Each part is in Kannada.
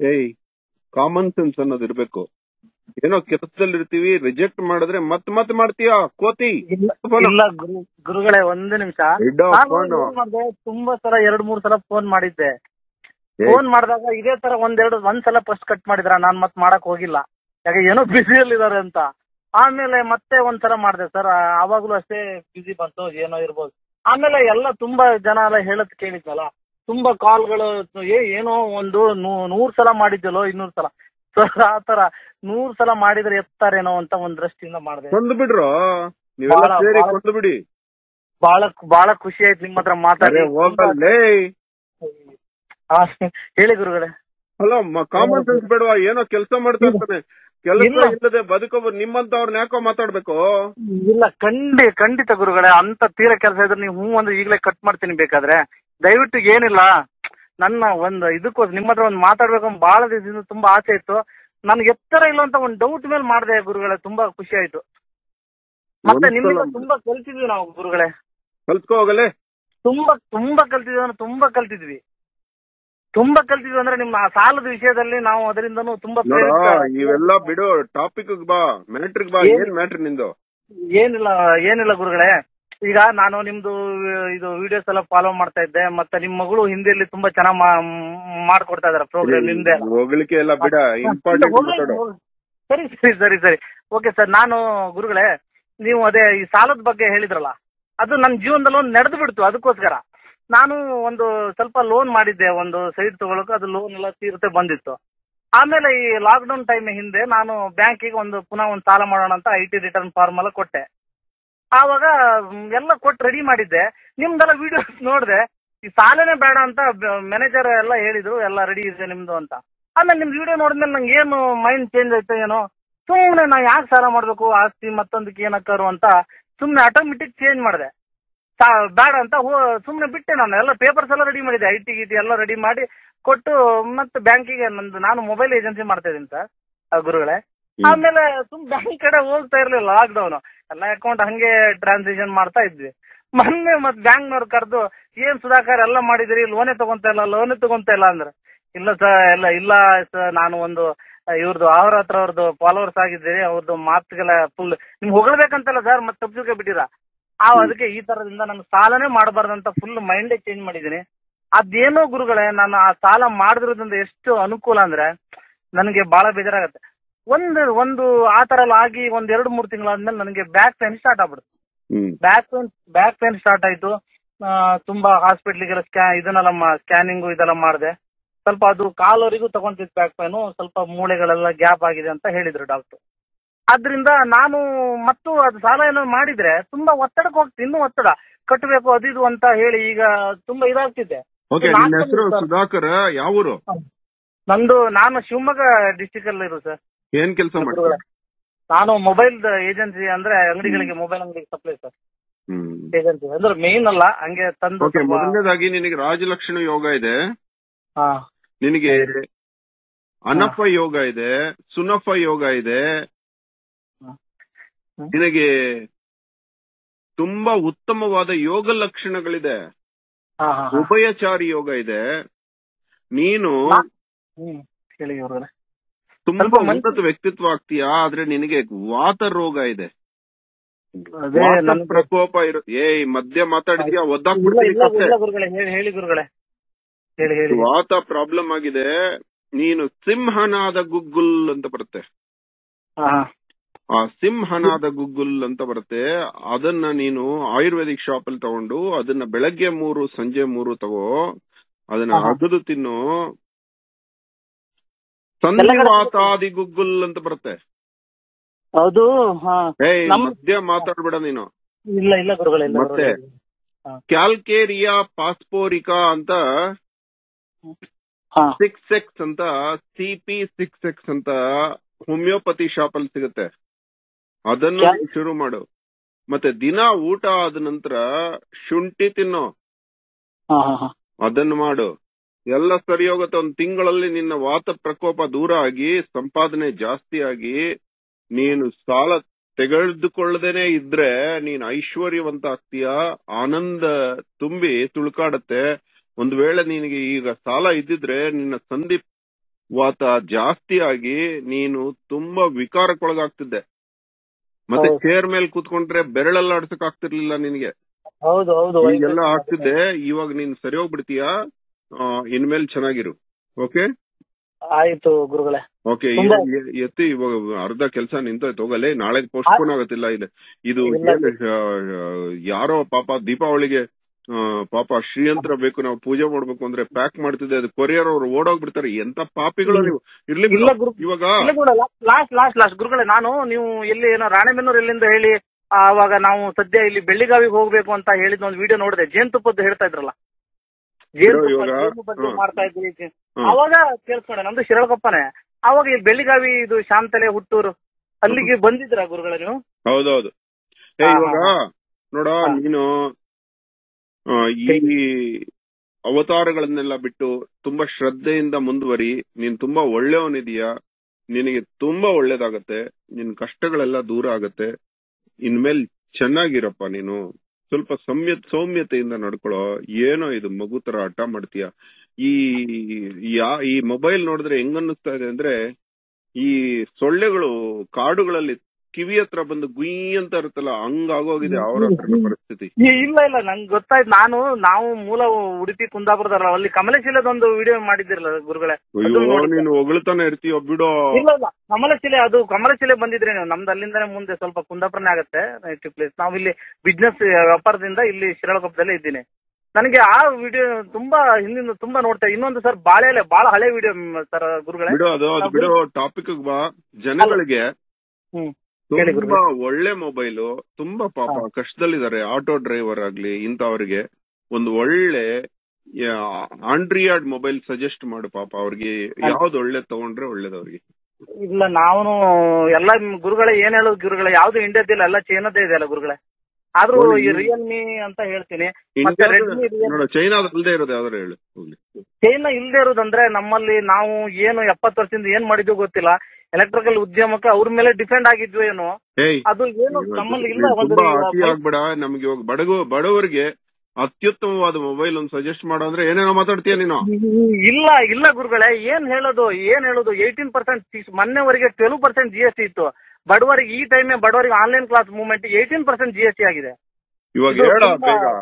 ಏಯ್ ಕಾಮನ್ ಸೆನ್ಸ್ ಅನ್ನೋದು ಇರ್ಬೇಕು ಏನೋ ಕೆಲಸದಲ್ಲಿ ಇರ್ತೀವಿ ರಿಜೆಕ್ಟ್ ಮಾಡಿದ್ರೆ ಮತ್ ಮತ್ ಮಾಡ್ತೀಯಾ ಕೋತಿ ಇಲ್ಲ ಇಲ್ಲ ಗುರು ಗುರುಗಳೇ ಒಂದು ನಿಮಿಷ ಇಡೋ ನಾನು ಫೋನು. ಏನ್ ಮಾಡ್ದೆ ತುಂಬಾ ಸಲ ಎರಡ್ ಮೂರ್ ಸಲ ಫೋನ್ ಮಾಡಿದ್ದೆ ಏಯ್. ಫೋನ್ ಮಾಡಿದಾಗ ಇದೇ ತರ ಒಂದೆರಡು ಒಂದ್ ಸಲ ಫಸ್ಟ್ ಕಟ್ ಮಾಡಿದ್ರ ನಾನ್ ಮತ್ ಮಾಡಕ್ ಹೋಗಿಲ್ಲ ಯಾಕೆ ಏನೋ ಬ್ಯುಸಿಯಲ್ಲಿದ್ದಾರೆ ಅಂತ ಆಮೇಲೆ ಮತ್ತೆ ಒಂದ್ಸಲ ಮಾಡಿದೆ ಸರ್ ಅವಾಗ್ಲೂ ಅಷ್ಟೇ ಬಿಸಿ ಬಂತು ಏನೋ ಇರ್ಬೋದು ಆಮೇಲೆ ಎಲ್ಲ ತುಂಬಾ ಜನ ಎಲ್ಲ ಹೇಳದ್ ಕೇಳಿದ್ನಲ್ಲ ತುಂಬಾ ಕಾಲ್ಗಳು ಏ ಏನೋ ಒಂದು ನೂ- ನೂರ್ ಸಲ ಮಾಡಿದ್ಯಲ್ಲೋ ಇನ್ನೂರ್ ಸಲ ಸರ್ ಆ ತರ ನೂರ್ ಸಲ ಮಾಡಿದ್ರೆ ಎತ್ತಾರೇನೋ ಅಂತ ಒಂದ್ ದೃಷ್ಟಿಯಿಂದ ಮಾಡಿದೆ ಕೊಂದು ಬಿಡ್ರು ನೀವೆಲ್ಲ ಬಾಳ- ಸೇರಿ ಬಾಳ- ಕೊಂದು ಬಿಡಿ ಬಹಳ ಬಹಳ ಖುಷಿ ಆಯ್ತು ನಿಮ್ಮ ಹತ್ರ ಮಾತಾಡಿ ಅರೆ ಹೋಗಲ್ಲೇ ಆ, ಹೇಳಿ ಗುರುಗಳೇ ಅಲ್ಲ ಕಾಮನ್ ಸೆನ್ಸ್ ಬೇಡವಾ ಏನೋ ಕೆಲಸ ಮಾಡ್ತಾ ಇರ್ತಾನೆ ಕೆಲಸ ಇಲ್ಲ. ಇಲ್ಲದೆ ಬದುಕೋಬ ನಿಮ್ಮಂತವ್ರನ್ನ ಯಾಕೋ ಮಾತಾಡ್ಬೇಕು ಇಲ್ಲ ಖಂಡಿ ಖಂಡಿತ ಗುರುಗಳೇ ಅಂತ ತೀರ ಕೆಲಸ ಇದ್ರೆ ನೀವು ಹ್ಞೂ ಅಂದ್ರೆ ಈಗಲೇ ಕಟ್ ಮಾಡ್ತೀನಿ ಬೇಕಾದ್ರೆ ದಯವಿಟ್ಟು ಏನಿಲ್ಲ ನನ್ನ ಒಂದು ಇದಕ್ಕೋಸ್ಕರ ನಿಮ್ಮ ಹತ್ರ ಒಂದು ಮಾತಾಡ್ಬೇಕು ಅಂತ ಬಹಳ ದಿವಸದಿಂದ ತುಂಬಾ ಆಸೆ ಇತ್ತು ನನ್ಗೆ ಎತ್ತರ ಇಲ್ಲ ಅಂತ ಒಂದು ಡೌಟ್ ಮೇಲೆ ಮಾಡಿದೆ ಗುರುಗಳೇ ತುಂಬಾ ಖುಷಿ ಆಯ್ತು ಮತ್ತೆ ಒಂದ್ಸಲ ನಿಮ್ಮಿಂದ ತುಂಬಾ ಕಲ್ತಿದ್ವಿ ನಾವು ಗುರುಗಳೇ ಕಲ್ತ್ಕೋ ಹೋಗಲೇ ತುಂಬಾ ತುಂಬಾ ಕಲ್ತಿದ್ವಿ ಅಂದ್ರೆ ತುಂಬಾ ಕಲ್ತಿದ್ವಿ ತುಂಬಾ ಕಲ್ತಿದ್ವಿ ಅಂದ್ರೆ ನಿಮ್ಮ ಆ ಸಾಲದ ವಿಷಯದಲ್ಲಿ ನಾವು ಅದರಿಂದನೂ ತುಂಬಾ ನೋಡ ಪ್ರೇರಿತ- ಇವೆಲ್ಲ ಬಿಡು ಟಾಪಿಕ್ ಬಾ ಮ್ಯಾಟ್ರಿಗ್ ಬಾ ಏನ್- ಏನ್ ಮ್ಯಾಟ್ರ್ ನಿಂದು ಏನಿಲ್ಲ ಏನಿಲ್ಲ ಗುರುಗಳೇ ಈಗ ನಾನು ನಿಮ್ದು ಇದು ವಿಡಿಯೋಸ್ ಎಲ್ಲ ಫಾಲೋ ಮಾಡ್ತಾ ಇದ್ದೆ ಮತ್ತೆ ನಿಮ್ ಮಗಳು ಹಿಂದಿಯಲ್ಲಿ ತುಂಬಾ ಚೆನ್ನಾಗಿ ಮಾಡ್ಕೊಡ್ತಾ ಇದಾರೆ ಪ್ರೋಗ್ರಾಮ್ ನಿಮ್ದೆ ಹೋಗ್ಲಿಕ್ಕೆ ಎಲ್ಲ ಬಿಡ ಇಂಪಾರ್ಟೆಂಟ್ ಮಾತಾಡು ಸರಿ ಸರಿ ಸರಿ ಸರಿ ಓಕೆ ಸರ್ ನಾನು ಗುರುಗಳೇ ನೀವು ಅದೇ ಈ ಸಾಲದ ಬಗ್ಗೆ ಹೇಳಿದ್ರಲ್ಲ ಅದು ನನ್ನ ಜೀವನದಲ್ಲಿ ಒಂದು ನಡೆದು ಬಿಡ್ತು ಅದಕ್ಕೋಸ್ಕರ ನಾನು ಒಂದು ಸ್ವಲ್ಪ ಲೋನ್ ಮಾಡಿದ್ದೆ ಒಂದು ಸೈಡ್ ತಗೊಳಕ್ಕೆ ಅದು ಲೋನ್ ಎಲ್ಲ ತೀರುತ್ತೆ ಬಂದಿತ್ತು ಆಮೇಲೆ ಈ ಲಾಕ್ಡೌನ್ ಟೈಮ್ ಹಿಂದೆ ನಾನು ಬ್ಯಾಂಕಿಗೆ ಒಂದು ಪುನಃ ಒಂದು ಸಾಲ ಮಾಡೋಣ ಅಂತ ಐ ಟಿ ರಿಟರ್ನ್ ಫಾರ್ಮ್ ಎಲ್ಲ ಕೊಟ್ಟೆ ಆವಾಗ ಮ್, ಎಲ್ಲ ಕೊಟ್ಟು ರೆಡಿ ಮಾಡಿದ್ದೆ ನಿಮ್ದೆಲ್ಲ ವಿಡಿಯೋಸ್ ನೋಡಿದೆ ಈ ಸಾಲನೇ ಬೇಡ ಅಂತ ಮ್ಯಾನೇಜರ್ ಎಲ್ಲ ಹೇಳಿದ್ರು ಎಲ್ಲ ರೆಡಿ ಇದೆ ನಿಮ್ದು ಅಂತ ಆಮೇಲೆ ನಿಮ್ ವಿಡಿಯೋ ನೋಡಿದ್ಮೇಲೆ ನಂಗೆ ಏನು ಮೈಂಡ್ ಚೇಂಜ್ ಆಯ್ತು ಏನೋ ಸುಮ್ಮನೆ ನಾ ಯಾಕೆ ಸಾಲ ಮಾಡ್ಬೇಕು ಆಸ್ತಿ ಮತ್ತೊಂದಕ್ಕೆ ಏನಕ್ಕಾರು ಅಂತ ಸುಮ್ಮನೆ ಆಟೋಮೆಟಿಕ್ ಚೇಂಜ್ ಮಾಡಿದೆ ಬೇಡ ಅಂತ ಸುಮ್ಮನೆ ಬಿಟ್ಟೆ ನಾನು ಎಲ್ಲ ಪೇಪರ್ಸ್ ಎಲ್ಲ ರೆಡಿ ಮಾಡಿದೆ ಐ ಟಿ ಗಿಟಿ ಎಲ್ಲ ರೆಡಿ ಮಾಡಿ ಕೊಟ್ಟು ಮತ್ತೆ ಬ್ಯಾಂಕಿಗೆ ನಂದು ನಾನು ಮೊಬೈಲ್ ಏಜೆನ್ಸಿ ಮಾಡ್ತಾ ಇದ್ದೀನಿ ಸರ್ ಗುರುಗಳೇ ಆಮೇಲೆ ಸುಮ್ ಬ್ಯಾಂಕ್ ಕಡೆ ಹೋಗ್ತಾ ಇರ್ಲಿಲ್ಲ ಲಾಕ್ಡೌನ್ ಎಲ್ಲ ಅಕೌಂಟ್ ಹಂಗೆ ಟ್ರಾನ್ಸಾಕ್ಷನ್ ಮಾಡ್ತಾ ಇದ್ವಿ ಮೊನ್ನೆ ಮತ್ ಬ್ಯಾಂಕ್ನವ್ರು ಕರೆದು ಏನ್ ಸುಧಾಕರ್ ಎಲ್ಲ ಮಾಡಿದಿರಿ ಲೋನೇ ತಗೊಂತ ಇಲ್ಲ ಲೋನೇ ತಗೊಂತ ಇಲ್ಲ ಅಂದ್ರೆ ಇಲ್ಲ ಸರ್ ಎಲ್ಲ ಇಲ್ಲ ಸರ್ ನಾನು ಒಂದು ಇವ್ರದ್ದು ಅವ್ರ ಹತ್ರ ಅವ್ರದ್ದು ಫಾಲೋವರ್ಸ್ ಆಗಿದ್ದೀರಿ ಅವ್ರದ್ದು ಮಾತುಗೆಲ್ಲ ಫುಲ್ ನಿಮ್ಗೆ ಹೊಗಳ್ಬೇಕಂತಲ್ಲ ಸರ್ ಮತ್ತೆ ತಪ್ಪಿಸ್ಕೆ ಬಿಟ್ಟಿರಾ ಆ ಅದಕ್ಕೆ ಈ ತರದಿಂದ ನಾನು ಸಾಲನೇ ಮಾಡಬಾರ್ದಂತ ಫುಲ್ ಮೈಂಡೇ ಚೇಂಜ್ ಮಾಡಿದ್ದೀನಿ ಅದೇನೋ ಗುರುಗಳೇ ನಾನು ಆ ಸಾಲ ಮಾಡಿದ್ರಿಂದ ಎಷ್ಟು ಅನುಕೂಲ ಅಂದ್ರೆ ನನಗೆ ಬಹಳ ಬೇಜಾರಾಗತ್ತೆ ಒಂದು ಒಂದು ಆ ತರ ಎಲ್ಲ ಆಗಿ ಒಂದ್ ಎರಡು ಮೂರು ತಿಂಗಳಾದ್ಮೇಲೆ ನನಗೆ ಬ್ಯಾಕ್ ಪೇನ್ ಸ್ಟಾರ್ಟ್ ಆಗ್ಬಿಡ್ತು hmm back pain back pain start ಆಯ್ತು ಆ, ತುಂಬಾ ಹಾಸ್ಪಿಟ್ಲಿಗೆಲ್ಲ ಸ್ಕ್ಯಾ ಇದನ್ನೆಲ್ಲ ಸ್ಕ್ಯಾನಿಂಗು ಇದೆಲ್ಲ ಮಾಡಿದೆ ಸ್ವಲ್ಪ ಅದು ಕಾಲವರೆಗೂ ತಗೊಂತಿದ್ ಬ್ಯಾಕ್ ಪೇನು ಸ್ವಲ್ಪ ಮೂಳೆಗಳೆಲ್ಲ ಗ್ಯಾಪ್ ಆಗಿದೆ ಅಂತ ಹೇಳಿದ್ರು ಡಾಕ್ಟರ್ ಆದ್ರಿಂದ ನಾನು ಮತ್ತು ಅದು ಸಾಲ ಏನೋ ಮಾಡಿದ್ರೆ ತುಂಬಾ ಒತ್ತಡಕ್ಕೆ ಹೋಗ್ತೀನಿ ಇನ್ನೂ ಒತ್ತಡ ಕಟ್ಟಬೇಕು ಅದು ಇದು ಅಂತ ಹೇಳಿ ಈಗ ತುಂಬಾ ಇದಾಗ್ತಿದ್ದೆ ಓಕೆ ನಾನ್ ನಿನ್ನ ಹೆಸರು ಸರ್. ಸುಧಾಕರ್ ಯಾವ ಊರು ನಂದು ನಾನು ಶಿವಮೊಗ್ಗ ಡಿಸ್ಟಿಕ್ ಅಲ್ಲಿ ಇರೋದು ಸರ್ ಏನ್ ಕೆಲಸ ಮಾಡ್ತೀಯ ನಾನು ಮೊಬೈಲ್ ಏಜೆನ್ಸಿ ಅಂದ್ರೆ ಅಂಗಡಿಗಳಿಗೆ ಮೊಬೈಲ್ ಅಂಗಡಿಗೆ ಸಪ್ಲೈ ಸರ್ ಹ್ಮ್ ಏಜೆನ್ಸಿ ಅಂದ್ರೆ ಮೇನ್ ಅಲ್ಲ ಹಂಗೆ ತಂದು ಓಕೆ ಸ್ವಲ್ಪ- ಮೊದಲನೇದಾಗಿ ನಿನಗೆ ರಾಜಲಕ್ಷಣ ಯೋಗ ಇದೆ ಹಾ ನಿನಗೆ ಅನಫ ಯೋಗ ಇದೆ ಸುನಫ ಯೋಗ ಇದೆ ಹ್ಮ್. ನಿನಗೆ ತುಂಬಾ ಉತ್ತಮವಾದ ಯೋಗ ಲಕ್ಷಣಗಳಿದೆ ಹಾ ಹಾ ಹಾ. ಉಭಯಚಾರಿ ಯೋಗ ಇದೆ ನೀನು ನಾ- ಹ್ಮ್ ಹೇಳಿ ಇವ್ರೇ ತುಂಬಾ ಸ್ವಲ್ಪ ಮನ್ಸು- ಉನ್ನತ ವ್ಯಕ್ತಿತ್ವ ಆಗ್ತೀಯಾ ಆದ್ರೆ ನಿನಗೆ ವಾತ ರೋಗ ಇದೆ ಅದೇ ವಾತ ನನ್ ಪ್ರಕೋಪ ಇರೋ ಏಯ್ ಮಧ್ಯ ಮಾತಾಡಿದ್ಯಾ ಇಲ್ಲ ಒದ್ದಾಕ್ಬಿಡ್ತೀನಿ ಇಲ್ಲ ಕತ್ತೆ. ಇಲ್ಲ ಗುರುಗಳೇ ಹೇಳಿ ಹೇಳಿ ಗುರುಗಳೇ ಹೇಳಿ ಹೇಳಿ ವಾತ ಪ್ರಾಬ್ಲಮ್ ಆಗಿದೆ ನೀನು ಸಿಂಹನಾದ ಗುಗ್ಗುಲ್ ಅಂತ ಬರುತ್ತೆ ಹಾ ಹಾ. ಆ ಸಿಂಹನಾದ ಗುಗ್ಗುಲ್ ಅಂತ ಬರುತ್ತೆ ಅದನ್ನ ನೀನು ಆಯುರ್ವೇದಿಕ್ ಶಾಪ್ ಅಲ್ಲಿ ತಗೊಂಡು ಅದನ್ನ ಬೆಳಗ್ಗೆ ಮೂರು ಸಂಜೆ ಮೂರು ತಗೋ ಅದನ್ನ ಆಹಾ. ಅಗದು ತಿನ್ನು ಎಲ್ಲ ಕಡೆ ಸಂಧಿವಾತಾದಿ ಗುಗ್ಗುಲ್ ಅಂತ ಬರುತ್ತೆ ಹೌದು ಹಾ ಏಯ್ ನಮ್- ಮಧ್ಯ ಮಾತಾಡ್ಬೇಡ ನೀನು ಇಲ್ಲ ಇಲ್ಲ ಗುರುಗಳೇ ಇಲ್ಲ ಮತ್ತೆ? ಗುರುಗಳೇ. ಕ್ಯಾಲ್ಕೇರಿಯಾ ಪಾಸ್ಪೋರಿಕಾ ಅಂತ ಹಾ ಸಿಕ್ಸ್ ಎಕ್ಸ್ ಅಂತ ಸಿ ಪಿ ಸಿಕ್ಸ್ ಎಕ್ಸ್ ಅಂತ ಹೋಮಿಯೋಪತಿ ಶಾಪ್ ಅಲ್ಲಿ ಸಿಗುತ್ತೆ ಅದನ್ನು ಕ್ಯಾ- ಶುರು ಮಾಡು ಮತ್ತೆ ದಿನ ಊಟ ಆದ ನಂತರ ಶುಂಠಿ ತಿನ್ನು ಹಾ ಹಾ ಹಾ ಅದನ್ನು ಮಾಡು ಎಲ್ಲ ಸರಿ ಹೋಗುತ್ತೆ ಒಂದ್ ತಿಂಗಳಲ್ಲಿ ನಿನ್ನ ವಾತ ಪ್ರಕೋಪ ದೂರ ಆಗಿ ಸಂಪಾದನೆ ಜಾಸ್ತಿ ಆಗಿ ನೀನು ಸಾಲ ತೆಗೆದುಕೊಳ್ಳದೇನೆ ಇದ್ರೆ ನೀನ್ ಐಶ್ವರ್ಯವಂತ ಆಗ್ತೀಯ ಆನಂದ ತುಂಬಿ ತುಳುಕಾಡತ್ತೆ ಒಂದ್ ವೇಳೆ ನಿನಗೆ ಈಗ ಸಾಲ ಇದ್ದಿದ್ರೆ ನಿನ್ನ ಸಂಧಿ ವಾತ ಜಾಸ್ತಿ ಆಗಿ ನೀನು ತುಂಬಾ ವಿಕಾರಕ್ಕೊಳಗಾಗ್ತಿದ್ದೆ ಮತ್ತೆ ಹೌದು. ಚೇರ್ ಮೇಲೆ ಕೂತ್ಕೊಂಡ್ರೆ ಬೆರಳೆಲ್ಲ ಆಡ್ಸಕ್ ಆಗ್ತಿರ್ಲಿಲ್ಲ ನಿನಗೆ ಹೌದು ಹೌದು ಈಗೆಲ್ಲ ಆಗ್ತಿದ್ದೆ ಇವಾಗ ನೀನ್ ಸರಿ ಹೋಗ್ಬಿಡ್ತೀಯಾ ಆ, ಇನ್ಮೇಲ್ ಚೆನ್ನಾಗಿರು ಓಕೆ ಆಯ್ತು ಗುರುಗಳೇ ಓಕೆ ತುಂಬಾ- ಎತ್ತಿ ಇವಾಗ ಅರ್ಧ ಕೆಲಸ ನಿಂತೋಯ್ತು ಹೋಗಲೇ ನಾಳೆ ಪೋಸ್ಟ್ಪೋನ್ ಆಗತ್ತಿಲ್ಲ ಇದು ಇದು ಇಲ್ಲ. ಏನು, ಆ, ಆ, ಯಾರೋ ಪಾಪ ದೀಪಾವಳಿಗೆ ಆ, ಪಾಪ ಶ್ರೀಯಂತ್ರ ಬೇಕು ನಾವು ಪೂಜೆ ಮಾಡ್ಬೇಕು ಅಂದ್ರೆ ಪ್ಯಾಕ್ ಮಾಡ್ತಿದ್ದೆ ಅದು ಕೊರಿಯರ್ ಅವರು ಓಡೋಗ್ಬಿಡ್ತಾರೆ ಎಂತ ಪಾಪಿಗಳು ನೀವು ಇರ್ಲಿ ಬಿಡು. ಇಲ್ಲ ಗುರು ಇವಾಗ ಇಲ್ಲ ಗುರುಗಳೇ ಲಾಸ್ಟ್ ಲಾಸ್ಟ್ ಲಾಸ್ಟ್ ಗುರುಗಳೇ ನಾನು ನೀವು ಎಲ್ಲಿ ಏನೋ ರಾಣೆಬೆನ್ನೂರು ಎಲ್ಲಿಂದ ಹೇಳಿ ಆ, ಅವಾಗ ನಾವು ಸದ್ಯ ಇಲ್ಲಿ ಬೆಳ್ಳಿಗಾವಿಗೆ ಹೋಗ್ಬೇಕು ಅಂತ ಹೇಳಿದ ಒಂದು ವಿಡಿಯೋ ನೋಡಿದೆ ಜೇನುತುಪ್ಪದ್ದು ಹೇಳ್ತಾ ಇದ್ರಲ್ಲ ಜೇನುತುಪ್ಪ ಇವಾಗ- ಜೇನು ಬಗ್ಗೆ ಹ್ಮ್. ಮಾಡ್ತಾ ಇದ್ರಿ ಹ್ಮ್. ಅವಾಗ ಕೇಳಿಸ್ಕೊಂಡೆ ನಮ್ದು ಶಿರಳಕೊಪ್ಪನೆ ಅವಾಗ ಇಲ್ಲಿ ಬೆಳ್ಳಿಗಾವಿ ಇದು ಶಾಂತಲೆ ಹುಟ್ಟೂರು ಅಲ್ಲಿಗೆ ಬಂದಿದ್ರ ಗುರುಗಳೇ ನೀವು ಹೌದೌದು ಏ ಹಾ, ಇವಾಗ ಹಾ, ನೋಡ ಹಾ. ನೀನು ಆ, ಈ ಅವತಾರಗಳನ್ನೆಲ್ಲ ಬಿಟ್ಟು ತುಂಬಾ ಶ್ರದ್ಧೆಯಿಂದ ಮುಂದುವರಿ ನೀನ್ ತುಂಬಾ ಒಳ್ಳೆಯವನಿದೀಯ ನಿನಗೆ ತುಂಬಾ ಒಳ್ಳೇದಾಗತ್ತೆ ನಿನ್ ಕಷ್ಟಗಳೆಲ್ಲ ದೂರ ಆಗತ್ತೆ ಇನ್ಮೇಲ್ ಚೆನ್ನಾಗಿರಪ್ಪ ನೀನು ಸ್ವಲ್ಪ ಸೌಮ್ಯ ಸೌಮ್ಯತೆಯಿಂದ ನಡ್ಕೊಳ್ಳೋ ಏನೋ ಇದು ಮಗು ತರ ಹಠ ಮಾಡ್ತೀಯ ಈ ಯಾ ಈ ಮೊಬೈಲ್ ನೋಡಿದ್ರೆ ಹೆಂಗ್ ಅನ್ನಿಸ್ತಾ ಇದೆ ಅಂದ್ರೆ ಈ ಸೊಳ್ಳೆಗಳು ಕಾಡುಗಳಲ್ಲಿ ಕಿವಿ ಹತ್ರ ಬಂದು ಗುಯ್ ಅಂತ ಇರುತ್ತಲ್ಲ ಹಂಗಾಗೋಗಿದೆ ಅವರ ಹತ್ರ ಪರಿಸ್ಥಿತಿ ಈ- ಇಲ್ಲ ಇಲ್ಲ ನಂಗೆ ಗೊತ್ತಾಯ್ತು ನಾನು ನಾವು ಮೂಲ ಉಡುಪಿ ಕುಂದಾಪುರದಲ್ಲ ಅಲ್ಲಿ ಕಮಲಶಿಲದ ಒಂದು ವಿಡಿಯೋ ಮಾಡಿದಿರಲ್ಲ ಗುರುಗಳೇ ಅಯ್ಯೋ ಅದನ್ನ ನೋಡಿದ್ದೆ. ನೀನು ಹೊಗಳ್ತಾನೆ ಇರ್ತೀಯೋ ಬಿಡೋ ಇಲ್ಲ ಇಲ್ಲ ಕಮಲಶಿಲೆ ಅದು ಕಮಲಶಿಲೆ ಬಂದಿದ್ರೆ ನೀವು ನಮ್ದು ಅಲ್ಲಿಂದನೇ ಮುಂದೆ ಸ್ವಲ್ಪ ಕುಂದಾಪುರನೇ ಆಗುತ್ತೆ ನೆಕ್ಸ್ಟ್ ಪ್ಲೇಸ್ ನಾವು ಇಲ್ಲಿ ಬಿಸ್ನೆಸ್ ವ್ಯಾಪಾರದಿಂದ ಇಲ್ಲಿ ಶಿರಾಳಕೊಪ್ಪದಲ್ಲೇ ಇದ್ದೀನಿ ನನಗೆ ಆ ವಿಡಿಯೋ ತುಂಬಾ ಹಿಂದಿನ ತುಂಬಾ ನೋಡ್ತಾ ಇನ್ನೊಂದು ಸರ್ ಬಾಳೆ ಎಲೆ ಬಹಳ ಹಳೆ ವಿಡಿಯೋ ಸರ್ ಗುರುಗಳೇ ಬಿಡು ಅದು ಅದು ಬಿಡು ಟಾಪಿಕ್ ಬಾ ಜನಗಳಿಗೆ ಹ್ಮ್ ಹೇಳಿ ತುಂಬಾ ಗುರುಗಳೇ. ಒಳ್ಳೆ ಮೊಬೈಲು ತುಂಬಾ ಪಾಪ ಕಷ್ಟದಲ್ಲಿದ್ದಾರೆ ಆಟೋ ಡ್ರೈವರ್ ಆಗ್ಲಿ ಇಂಥವ್ರಿಗೆ ಒಂದು ಒಳ್ಳೆ ಆಂಡ್ರಿಯಾಡ್ ಮೊಬೈಲ್ ಸಜೆಸ್ಟ್ ಮಾಡು ಪಾಪ ಅವ್ರಿಗೆ ಯಾವ್ದು ಒಳ್ಳೇದ್ ತಗೊಂಡ್ರೆ ಒಳ್ಳೇದ್ ಅವ್ರಿಗೆ ಇಲ್ಲ ನಾವು ಎಲ್ಲ ಗುರುಗಳೇ ಏನ್ ಹೇಳೋದು ಗುರುಗಳೇ ಯಾವ್ದು ಇಂಡಿಯಾದಿಲ್ಲ ಎಲ್ಲ ಚೈನಾದೇ ಇದೆ ಅಲ್ಲ ಗುರುಗಳೇ ಆದ್ರೂ ಈ ರಿಯಲ್ಮಿ ಅಂತ ಹೇಳ್ತೀನಿ ಮತ್ತೆ ರೆಡ್ಮಿ ನೋಡ ಚೈನಾದಲ್ಲದೆ ಇರೋದು ಯಾವ್ದಾರು ಹೇಳು ಹೋಗ್ಲಿ ಚೈನಾ ಇಲ್ಲದೆ ಇರೋದಂದ್ರೆ ನಮ್ಮಲ್ಲಿ ನಾವು ಏನು ಎಪ್ಪತ್ತು ವರ್ಷದಿಂದ ಏನ್ ಮಾಡಿದ್ವಿ ಗೊತ್ತಿಲ್ಲ ಎಲೆಕ್ಟ್ರಿಕಲ್ ಉದ್ಯಮಕ್ಕೆ ಅವ್ರ ಮೇಲೆ ಡಿಪೆಂಡ್ ಆಗಿದ್ವಿ ಏನು ಏಯ್ ಅದು ಏನು ಇವತ್ತು ನಮ್ಮಲ್ಲಿ ಇಲ್ಲ ನೀನ್ ಒಂದು ತುಂಬಾ ಅತಿ ಆಗ್ಬೇಡ ನಮ್ಗೆ ಇವಾಗ ಬಡಗು ಬಡವರಿಗೆ ಅತ್ಯುತ್ತಮವಾದ ಮೊಬೈಲ್ ಒಂದು ಸಜೆಸ್ಟ್ ಮಾಡೋ ಅಂದ್ರೆ ಏನೇನೋ ಮಾತಾಡ್ತೀಯ ನೀನು ಇಲ್ಲ ಇಲ್ಲ ಗುರುಗಳೇ ಏನ್ ಹೇಳೋದು ಏನ್ ಹೇಳೋದು ಏಯ್ಟೀನ್ ಪರ್ಸೆಂಟ್ ಮೊನ್ನೆವರೆಗೆ twelve percent G S T ಇತ್ತು ಬಡವರಿಗೆ ಈ ಟೈಮೇ ಬಡವರಿಗೆ online class movement eighteen percent G S T ಆಗಿದೆ ಇವಾಗ ಇದು ಹೇಳ ತುಂಬಾ- ಬೇಗ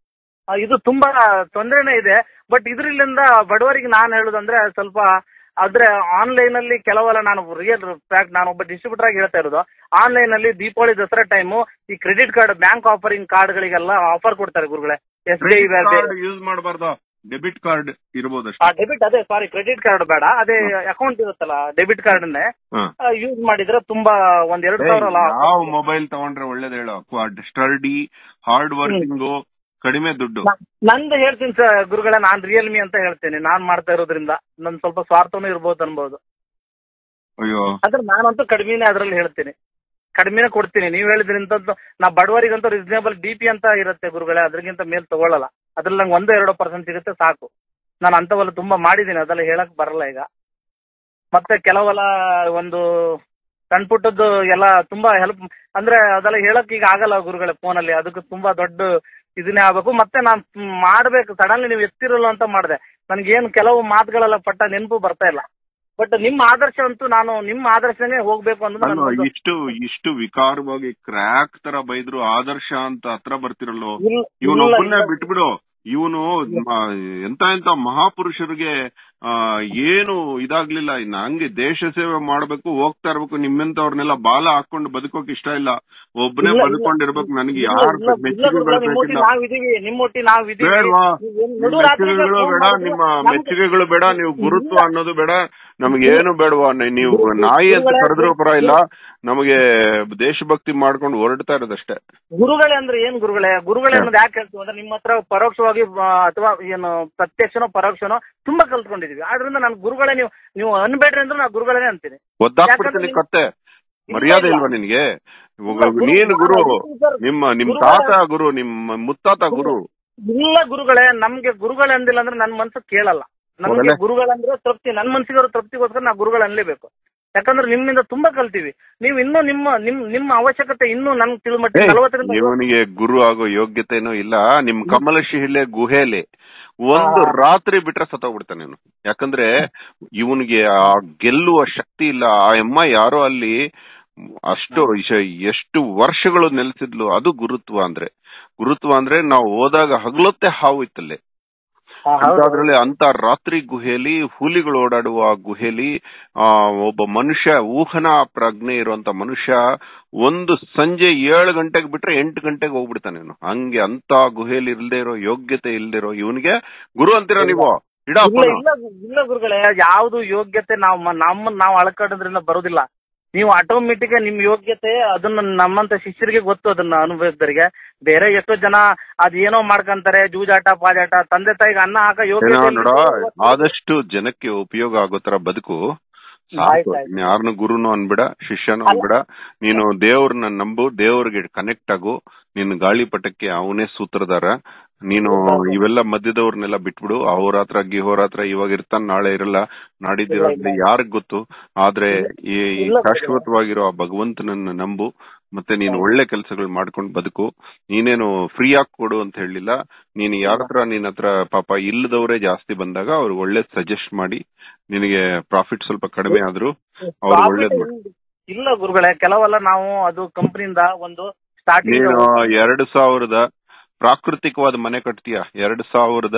ಆ, ಇದು ತುಂಬಾ ತೊಂದರೆನೇ ಇದೆ ಬಟ್ ಇದರಿಂದ ಬಡವರಿಗೆ ನಾನು ಹೇಳೋದಂದ್ರೆ ಸ್ವಲ್ಪ ಆದ್ರೆ ಆನ್ಲೈನ್ ಅಲ್ಲಿ ಕೆಲವೆಲ್ಲ ನಾನು ರಿಯಲ್ ಫ್ಯಾಕ್ಟ್ ನಾನು ಒಬ್ಬ ಡಿಸ್ಟ್ರಿಬ್ಯೂಟರ್ ಆಗಿ ಹೇಳ್ತಾ ಇರೋದು ಆನ್ಲೈನ್ ಅಲ್ಲಿ ದೀಪಾವಳಿ ದಸರಾ ಟೈಮು ಈ ಕ್ರೆಡಿಟ್ ಕಾರ್ಡ್ ಬ್ಯಾಂಕ್ ಆಫರಿಂಗ್ ಕಾರ್ಡ್ಗಳಿಗೆಲ್ಲ ಆಫರ್ ಕೊಡ್ತಾರೆ ಗುರುಗಳೇ S B I card use ಮಾಡಬಾರ್ದು ಡೆಬಿಟ್ ಕಾರ್ಡ್ ಇರ್ಬೋದಷ್ಟೇ ಡೆಬಿಟ್ ಅದೇ ಸಾರಿ ಕ್ರೆಡಿಟ್ ಕಾರ್ಡ್ ಬೇಡ ಅದೇ ಅಕೌಂಟ್ ಇರುತ್ತಲ್ಲ ಡೆಬಿಟ್ ಕಾರ್ಡ್ನೇ ಹಾ. ಯೂಸ್ ಮಾಡಿದ್ರೆ ತುಂಬಾ ಒಂದ್ ಎರಡು ಸಾವಿರ ಏಯ್, ಯಾವ ಮೊಬೈಲ್ ತಗೊಂಡ್ರೆ ಒಳ್ಳೇದ್ ಹೇಳು ಸ್ಟರ್ಡಿ ಹಾರ್ಡ್ ವರ್ಕಿಂಗು ಕಡಿಮೆ ದುಡ್ಡು ನ- ನಂದು ಹೇಳ್ತೀನಿ ಸರ್ ಗುರುಗಳೇ ನಾನ್ ರಿಯಲ್ಮಿ ಅಂತ ಹೇಳ್ತೀನಿ ನಾನ್ ಮಾಡ್ತಾ ಇರೋದ್ರಿಂದ ನನ್ ಸ್ವಲ್ಪ ಸ್ವಾರ್ಥನೂ ಇರ್ಬೋದು ಅನ್ಬೋದು ಅಯ್ಯೋ ಆದ್ರೆ ನಾನಂತೂ ಕಡಿಮೆನೇ ಅದ್ರಲ್ಲಿ ಹೇಳ್ತೀನಿ ಕಡಿಮೆನೇ ಕೊಡ್ತೀನಿ ನೀವ್ ಹೇಳಿದ್ರಿಂದ ನಾ ಬಡವರಿಗಂತೂ ರೀಸನೇಬಲ್ ಡಿ ಪಿ ಅಂತ ಇರುತ್ತೆ ಗುರುಗಳೇ ಅದ್ರಗಿಂತ ಮೇಲ್ ತಗೊಳ್ಳಲ್ಲ ಅದ್ರಲ್ಲಿ ನಂಗೆ ಒಂದು ಎರಡು ಪರ್ಸೆಂಟ್ ಸಿಗುತ್ತೆ ಸಾಕು ನಾನು ಅಂತವೆಲ್ಲ ತುಂಬಾ ಮಾಡಿದ್ದೀನಿ ಅದೆಲ್ಲ ಹೇಳಕ್ ಬರಲ್ಲ ಈಗ ಮತ್ತೆ ಕೆಲವೆಲ್ಲ ಒಂದು ಸಣ್ಣ ಪುಟ್ಟದ್ದು ಎಲ್ಲ ತುಂಬಾ ಹೆಲ್ಪ್ ಅಂದ್ರೆ ಅದೆಲ್ಲ ಹೇಳಕ್ ಈಗ ಆಗಲ್ಲ ಗುರುಗಳೇ ಫೋನಲ್ಲಿ ಅದಕ್ಕೆ ತುಂಬಾ ದೊಡ್ಡ ಇದನ್ನೇ ಆಗ್ಬೇಕು ಮತ್ತೆ ನಾನು ಮಾಡ್ಬೇಕು ಸಡನ್ಲಿ ನೀವು ಎತ್ತಿರಲ್ಲ ಅಂತ ಮಾಡಿದೆ ನನಗೇನು ಕೆಲವು ಮಾತುಗಳೆಲ್ಲ ಪಟ್ಟ ನೆನಪು ಬರ್ತಾ ಇಲ್ಲ ಬಟ್ ನಿಮ್ಮ ಆದರ್ಶ ಅಂತೂ ನಾನು ನಿಮ್ಮ ಆದರ್ಶನೇ ಹೋಗ್ಬೇಕು ಅನ್ನೋದು ನಾನು ನನ್ನ ಒಂದು- ಇಷ್ಟು ಇಷ್ಟು ವಿಕಾರವಾಗಿ ಕ್ರ್ಯಾಕ್ ತರ ಬೈದ್ರು ಆದರ್ಶ ಅಂತ ಹತ್ರ ಬರ್ತಿರಲ್ಲೋ ಇಲ್ಲ- ಇವನು ಇಲ್ಲ- ಒಬ್ಬನೇ ಇಲ್ಲ. ಬಿಟ್ಬಿಡು ಇವನು ಎಂತ ಎಂತ ಮಹಾಪುರುಷರಿಗೆ ಆ, ಏನು ಇದಾಗ್ಲಿಲ್ಲ ಇನ್ನು ಹಂಗೆ ದೇಶ ಸೇವೆ ಮಾಡ್ಬೇಕು ಹೋಗ್ತಾ ಇರ್ಬೇಕು ನಿಮ್ಮೆಂತವ್ರನ್ನೆಲ್ಲ ಬಾಲ ಹಾಕೊಂಡು ಬದುಕೋಕ್ ಇಷ್ಟ ಇಲ್ಲ ಒಬ್ಬನೇ ಇಲ್ಲ, ಇಲ್ಲ. ಬದುಕೊಂಡಿರ್ಬೇಕು ನನಗೆ ಇಲ್ಲ, ಯಾರು ಇಲ್ಲ, ಇಲ್ಲ ಮೆಚ್ಚುಗೆ ಗುರುಗಳೇ, ನಿಮ್ಮೊಟ್ಟಿಗೆ ಬೇಕಿಲ್ಲ ನಾವಿದೀವಿ ನಿಮ್ಮೊಟ್ಟಿಗೆ ನಾವಿದೀವಿ ಬೇಡವಾ ನೀವೇನು ನಡು ರಾತ್ರಿಗೆ ಮೆಚ್ಚುಗೆಗಳು phone ಬೇಡ ಮಾಡಿದ್ರೆ ನಿಮ್ಮ ನಮ್ಗೆ- ಮೆಚ್ಚುಗೆಗಳು ಬೇಡ ನೀವು ಗುರುತ್ವ ಇಲ್ಲ. ಅನ್ನೋದು ಬೇಡ ನಮ್ಗೆ ಏನು ಬೇಡವಾ ನಿ- ನೀವು ನಾಯಿ ಅಂತ ಗುರುಗಳೇ, ಕರೆದ್ರೂ ಪರ ಇಲ್ಲ ನಮಗೆ ದೇಶಭಕ್ತಿ ಮಾಡ್ಕೊಂಡು ಹೊರಡ್ತಾ ಇರೋದಷ್ಟೇ ಗುರುಗಳೇ ಅಂದ್ರೆ ಏನ್ ಗುರುಗಳೇ ಗುರುಗಳೇ ಅನ್ನೋದು ಯಾಕೆ ಹೇಳ್ತೀವಿ ಅಂದ್ರೆ ನಿಮ್ಮ ಹತ್ರ ಪರೋಕ್ಷವಾಗಿ ಆ, ಅಥವಾ ಏನು ಪ್ರತ್ಯಕ್ಷನೋ ಪರೋಕ್ಷನೋ ತುಂಬಾ ಕಲ್ತ್ಕೊಂಡಿದೀವಿ ಆದ್ರಿಂದ ನಾನು ಗುರುಗಳೇ ನೀವು ನೀವು ಅನ್ಬೇಡ್ರಿ ಅಂದ್ರೆ ನಾನು ಗುರುಗಳೇ ಅಂತೀನಿ ಒದ್ದಾಕ್ಬಿಡ್ತೀನಿ ಯಾಕಂದ್ರೆ ಕತ್ತೆ ಇಲ್ಲ, ಮರ್ಯಾದೆ ಇಲ್ಲ. ಇಲ್ವಾ ನಿನ್ಗೆ ಇವಾಗ ಇಲ್ಲ, ಗುರು- ನೀನು ಗುರು ಸರ್, ನಿಮ್ಮ ನಿಮ್ ಗುರುಗಳೇ- ತಾತ ಗುರು ನಿಮ್ಮ ಮುತ್ತಾತ ಗುರು ಇಲ್ಲ ಗುರುಗಳೇ ನಮ್ಗೆ ಗುರುಗಳೇ ಅಂದಿಲ್ಲ ಅಂದ್ರೆ ನನ್ನ ಮನ್ಸು ಕೇಳಲ್ಲ ನಮ್ಗೆ ಒಳ್ಳೆ. ಗುರುಗಳಂದ್ರೆ ತೃಪ್ತಿ ನನ್ನ ಮನ್ಸಿಗೆ ತೃಪ್ತಿಗೋಸ್ಕರ ನಾವು ಗುರುಗಳು ಅನ್ಲೇಬೇಕು ಯಾಕಂದ್ರೆ ನಿಮ್ಮಿಂದ ತುಂಬಾ ಕಲ್ತೀವಿ ನೀವು ಇನ್ನೂ ನಿಮ್ಮ ನಿಮ್ ನಿಮ್ಮ ಅವಶ್ಯಕತೆ ಇನ್ನೂ ನನ್ಗೆ ತಿಳಿಮಟ್ಟ ನಲವತ್ತರಿಂದ ಇವನಿಗೆ ಗುರು ಆಗೋ ಯೋಗ್ಯತೆನೂ ಇಲ್ಲ ನಿಮ್ ಕಮಲಶಿಲೆ ಗುಹೆಲೆ ಒಂದು ಹಾ. ರಾತ್ರಿ ಬಿಟ್ರೆ ಸತ್ತೋಗ್ಬಿಡ್ತಾನೆ ನೀನು ಯಾಕಂದ್ರೆ ಇವನಿಗೆ ಆ ಗೆಲ್ಲುವ ಶಕ್ತಿ ಇಲ್ಲ ಆ ಎಮ್ಮ ಯಾರೋ ಅಲ್ಲಿ ಅಷ್ಟು ಇಶ- ಎಷ್ಟು ವರ್ಷಗಳು ನೆಲೆಸಿದ್ಲು ಅದು ಗುರುತ್ವ ಅಂದ್ರೆ ಗುರುತ್ವ ಅಂದ್ರೆ ನಾವು ಹೋದಾಗ ಹಗಲೊತ್ತೆ ಹಾವು ಇತ್ತಲ್ಲಿ ಹಾ, ಹೌದು. ಅಂತದ್ರಲ್ಲಿ ಅಂತ ರಾತ್ರಿ ಗುಹೆಯಲ್ಲಿ ಹುಲಿಗಳು ಓಡಾಡುವ ಆ ಗುಹೆಯಲ್ಲಿ ಆ ಒಬ್ಬ ಮನುಷ್ಯ ಊಹನಾ ಪ್ರಜ್ಞೆ ಇರುವಂತ ಮನುಷ್ಯ ಒಂದು ಸಂಜೆ ಏಳು ಗಂಟೆಗೆ ಬಿಟ್ರೆ ಎಂಟು ಗಂಟೆಗೆ ಹೋಗ್ಬಿಡ್ತಾನೆ ಇವನು ಹಂಗೆ ಅಂತ ಗುಹೆಯಲ್ಲಿ ಇಲ್ದೇ ಇರೋ ಯೋಗ್ಯತೆ ಇಲ್ದೇ ಇರೋ ಇವನಿಗೆ ಗುರು ಅಂತೀರಾ ನೀವು ಇಡ ಇಲ್ಲ ಇಲ್ಲ ಇಲ್ಲ ಗುರುಗಳೇ ಯಾವ್ದು ಯೋಗ್ಯತೆ ನಾವು ಮ- ನಮ್ಮ ನಾವು ಅಳ್ಕೊಳ್ಳೋದ್ರಿಂದ ಬರೋದಿಲ್ಲ ನೀವು ಆಟೋಮೆಟಿಕ್ ನಿಮ್ ಯೋಗ್ಯತೆ ಅದನ್ನ ನಮ್ಮಂತ ಶಿಷ್ಯರಿಗೆ ಗೊತ್ತು ಅದನ್ನ ಅನುಭವಿಸಿದವರಿಗೆ ಬೇರೆ ಎಷ್ಟೋ ಜನ ಅದೇನೋ ಮಾಡ್ಕಂತಾರೆ ಜೂಜಾಟ ಪಾಜಾಟ ತಂದೆ ತಾಯಿಗೆ ಅನ್ನ ಹಾಕ ಯೋಗ್ಯತೆ ಏನೋ ಇಲ್ಲ. ನೋಡ ಆದಷ್ಟು ಜನಕ್ಕೆ ಉಪಯೋಗ ಆಗೋ ತರ ಬದುಕು ಸಾಕು ಆಯ್ತ್ ಆಯ್ತ್. ಯಾರನ್ನು ಗುರುನು ಅನ್ಬಿಡ ಶಿಷ್ಯನು ಅನ್ಬಿಡ ನೀನು ದೇವ್ರನ್ನ ನಂಬು ದೇವ್ರಿಗೆ ಕನೆಕ್ಟ್ ಆಗು ನಿನ್ನ ಗಾಳಿಪಟಕ್ಕೆ ಅವನೇ ಸೂತ್ರಧಾರ ನೀನು ಇವೆಲ್ಲ ಮಧ್ಯದವ್ರನ್ನೆಲ್ಲ ಬಿಟ್ಬಿಡು ಅಹೋರಾತ್ರ ಗಿಹೋರಾತ್ರ ಇವಾಗ ಇರ್ತಾನ ನಾಳೆ ಇರಲ್ಲ ನಾಡಿದ್ದಿರೋದ್ರಿಂದ ಯಾರಿಗ್ ಗೊತ್ತು ಆದ್ರೆ ಈ ಈ ಇಲ್ಲ, ಶಾಶ್ವತವಾಗಿರೋ ಆ ಭಗವಂತನನ್ನ ನಂಬು ಮತ್ತೆ ನೀನು ಒಳ್ಳೆ ಕೆಲಸಗಳು ಮಾಡ್ಕೊಂಡು ಬದುಕು ನೀನೇನು ಫ್ರೀ ಆಗಿ ಕೊಡು ಅಂತ ಹೇಳಿಲ್ಲ ನೀನು ಯಾರ ಹತ್ರ ನಿನ್ನ ಹತ್ರ ಪಾಪ ಇಲ್ಲದವರೇ ಜಾಸ್ತಿ ಬಂದಾಗ ಅವ್ರಿಗೆ ಒಳ್ಳೆ ಸಜೆಸ್ಟ್ ಮಾಡಿ ನಿನಗೆ ಪ್ರಾಫಿಟ್ ಸ್ವಲ್ಪ ಕಡಿಮೆ ಆದ್ರೂ ಅವ್ರು Profit ಒಳ್ಳೇದ್ ಮಾಡಿ ಇಲ್ಲ- ಇಲ್ಲ ಗುರುಗಳೇ ಕೆಲವೆಲ್ಲ ನಾವು ಅದು ಕಂಪನಿಯಿಂದ ಒಂದು ಸ್ಟಾರ್ಟಿಂಗ್ ನೀನು ಎರಡು ಸಾವಿರದ ಪ್ರಾಕೃತಿಕವಾದ ಮನೆ ಕಟ್ತೀಯ ಎರಡು ಸಾವಿರದ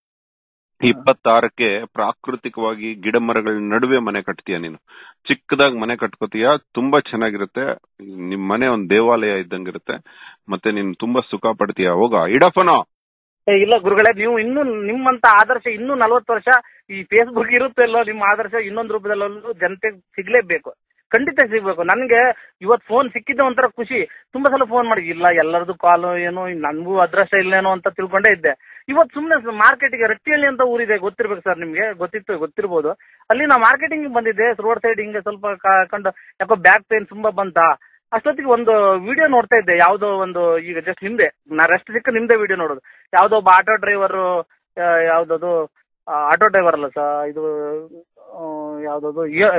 ಇಪ್ಪತ್ತಾರಕ್ಕೆ ಪ್ರಾಕೃತಿಕವಾಗಿ ಗಿಡ ಮರಗಳ ನಡುವೆ ಮನೆ ಕಟ್ತೀಯ ನೀನು ಚಿಕ್ಕದಾಗಿ ಮನೆ ಕಟ್ಕೋತೀಯ ತುಂಬಾ ಚೆನ್ನಾಗಿರುತ್ತೆ ನಿಮ್ ಮನೆ ಒಂದ್ ದೇವಾಲಯ ಇದ್ದಂಗಿರುತ್ತೆ ಮತ್ತೆ ನೀನ್ ತುಂಬಾ ಸುಖ ಪಡ್ತೀಯ ಹೋಗ ಇಡಫನೋ ಏ, ಇಲ್ಲ ಗುರುಗಳೇ ನೀವು ಇನ್ನೂ ನಿಮ್ಮಂತ ಆದರ್ಶ ಇನ್ನೂ ನಲ್ವತ್ತು ವರ್ಷ ಈ ಫೇಸ್ಬುಕ್ ಇರುತ್ತೆ ಅಲ್ಲೋ ನಿಮ್ಮ ಆದರ್ಶ ಇನ್ನೊಂದು ರೂಪದಲ್ಲೂ ಜನತೆಗೆ ಸಿಗ್ಲೇಬೇಕು ಖಂಡಿತ ಸಿಗ್ಬೇಕು ನನಗೆ ಇವತ್ತು ಫೋನ್ ಸಿಕ್ಕಿದ್ದೆ ಒಂಥರ ಖುಷಿ ತುಂಬಾ ಸಲ ಫೋನ್ ಮಾಡಿ ಇಲ್ಲ ಎಲ್ಲರದು ಕಾಲು ಏನು ನನಗೂ ಅದೃಷ್ಟ ಇಲ್ಲೇನೋ ಅಂತ ತಿಳ್ಕೊಂಡೇ ಇದ್ದೆ ಇವತ್ತು ಸುಮ್ಮನೆ ಮಾರ್ಕೆಟಿಗೆ ರಟ್ಟಿಹಳ್ಳಿ ಅಂತ ಊರಿದೆ ಗೊತ್ತಿರ್ಬೇಕು ಸರ್ ನಿಮಗೆ ಗೊತ್ತಿತ್ತು ಗೊತ್ತಿರ್ಬೋದು ಅಲ್ಲಿ ನಾ ಮಾರ್ಕೆಟಿಂಗ್ ಬಂದಿದ್ದೆ ರೋಡ್ ಸೈಡ್ ಹಿಂಗೆ ಸ್ವಲ್ಪ ಕ- ಕಂಡು ಯಾಕೋ ಬ್ಯಾಕ್ ಪೇನ್ ತುಂಬಾ ಬಂತಾ ಅಷ್ಟೊತ್ತಿಗೆ ಒಂದು ವಿಡಿಯೋ ನೋಡ್ತಾ ಇದ್ದೆ ಯಾವುದೋ ಒಂದು ಈಗ ಜಸ್ಟ್ ನಿಮ್ದೆ ನಾ ರೆಸ್ಟ್ ಸಿಕ್ಕ ನಿಮ್ದೇ ವಿಡಿಯೋ ನೋಡೋದು ಯಾವುದೋ ಒಬ್ಬ ಆಟೋ ಡ್ರೈವರ್ ಯಾವುದದು ಆಟೋ ಡ್ರೈವರ್ ಅಲ್ಲ ಸರ್ ಇದು ಆ, ಯಾವ್ದದು ಯ-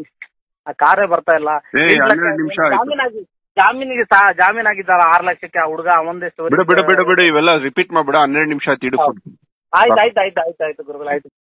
ಆ ಕಾರೇ ಬರ್ತಾ ಇಲ್ಲ ಏ, ಎಂಟ್ ಲಕ್ಷ- ಹನ್ನೆರಡು ನಿಮಿಷ ಆಯ್ತು. ಜಾಮೀನಾಗಿ ಜಾಮೀನಿಗೆ ಸಾ- ಜಾಮೀನಾಗಿದ್ದಾರ ಆರು ಲಕ್ಷಕ್ಕೆ ಆ ಹುಡುಗ ಒಂದೇ ಬಿಡು ಬಿಡು ಬಿಡು ಬಿಡು ಇವೆಲ್ಲ ರಿಪೀಟ್ ಮಾಡ್ಬಿಡ ಹನ್ನೆರಡು ನಿಮಿಷ ಆಯ್ತು ಇಡು ಆಯ್ತು ಆಯ್ತು ಆಯ್ತು ಆಯ್ತು ಆಯ್ತು ಗುರುಗಳು ಆಯ್ತು